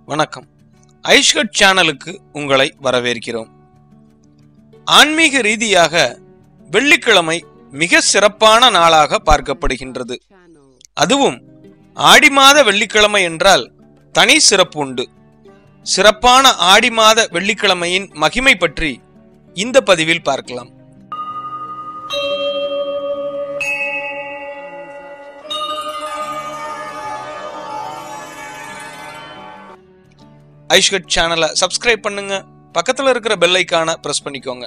வணக்கம் ஐஷ்கட் சேனலுக்கு உங்களை வரவேற்கிறோம் ஆன்மீக ரீதியாக வெள்ளிக்கிழமை மிக சிறப்பான நாளாக பார்க்கப்படுகின்றது அதுவும் ஆடி மாத வெள்ளிக்கிழமை என்றால் தனி சிறப்பு உண்டு சிறப்பான ஆடி மாத வெள்ளிக்கிழமையின் மகிமை பற்றி இந்த பதிவில் பார்க்கலாம் ஐஷ்கட் சேனலை சப்ஸ்கிரைப் பண்ணுங்க பக்கத்துல இருக்கிற பெல் ஐக்கான பிரஸ் பண்ணிக்கோங்க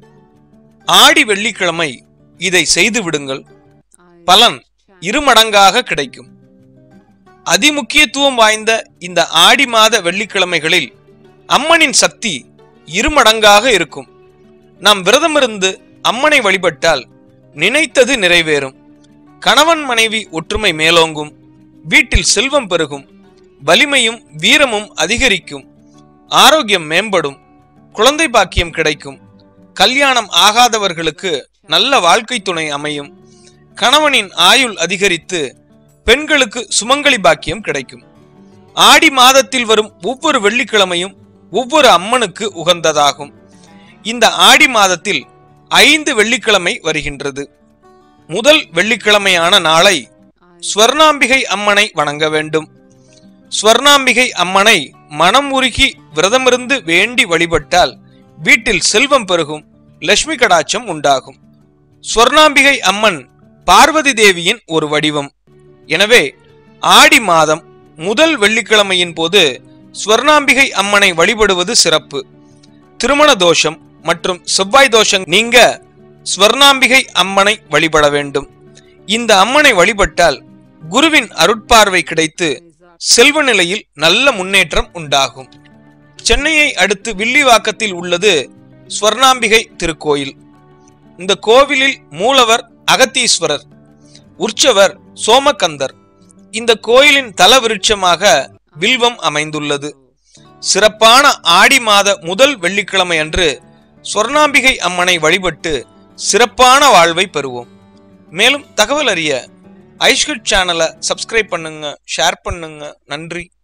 ஆடி வெள்ளிக்கிழமை இதை செய்து விடுங்கள் பலன் இருமடங்காக கிடைக்கும் அதிமுக்கியத்துவம் வாய்ந்த இந்த ஆடி மாத வெள்ளிக்கிழமைகளில் அம்மனின் சக்தி இருமடங்காக இருக்கும் நாம் விரதமிருந்து அம்மனை வழிபட்டால் நினைத்தது நிறைவேறும் கணவன் மனைவி ஒற்றுமை மேலோங்கும் வீட்டில் செல்வம் பெருகும் வலிமையும் வீரமும் அதிகரிக்கும் ஆரோக்கியம் மேம்படும் குழந்தை பாக்கியம் கிடைக்கும் கல்யாணம் ஆகாதவர்களுக்கு நல்ல வாழ்க்கை துணை அமையும் கணவனின் ஆயுள் அதிகரித்து பெண்களுக்கு சுமங்கலி பாக்கியம் கிடைக்கும் ஆடி மாதத்தில் வரும் ஒவ்வொரு வெள்ளிக்கிழமையும் ஒவ்வொரு அம்மனுக்கு உகந்ததாகும் இந்த ஆடி மாதத்தில் ஐந்து வெள்ளிக்கிழமை வருகின்றது முதல் வெள்ளிக்கிழமையான நாளை ஸ்வர்ணாம்பிகை அம்மனை வணங்க வேண்டும் ஸ்வர்ணாம்பிகை அம்மனை மனம் உருகி விரதமிருந்து வேண்டி வழிபட்டால் வீட்டில் செல்வம் பெருகும் லட்சுமி கடாட்சம் உண்டாகும் ஸ்வர்ணாம்பிகை அம்மன் பார்வதி தேவியின் ஒரு வடிவம் எனவே ஆடி மாதம் முதல் வெள்ளிக்கிழமையின் போது ஸ்வர்ணாம்பிகை அம்மனை வழிபடுவது சிறப்பு திருமண தோஷம் மற்றும் செவ்வாய் தோஷம் நீங்க ஸ்வர்ணாம்பிகை அம்மனை வழிபட வேண்டும் இந்த அம்மனை வழிபட்டால் குருவின் அருட்பார்வை கிடைத்து செல்வ நிலையில் நல்ல முன்னேற்றம் உண்டாகும் சென்னையை அடுத்து வில்லிவாக்கத்தில் உள்ளது ஸ்வர்ணாம்பிகை திருக்கோயில் இந்த கோவிலில் மூலவர் அகத்தீஸ்வரர் உற்சவர் சோமகந்தர் இந்த கோயிலின் தல விருட்சமாக வில்வம் அமைந்துள்ளது சிறப்பான ஆடி மாத முதல் வெள்ளிக்கிழமை அன்று ஸ்வர்ணாம்பிகை அம்மனை வழிபட்டு சிறப்பான வாழ்வை பெறுவோம் மேலும் தகவல் அறிய ஐஷ்கட் சேனலை சப்ஸ்கிரைப் பண்ணுங்க ஷேர் பண்ணுங்க நன்றி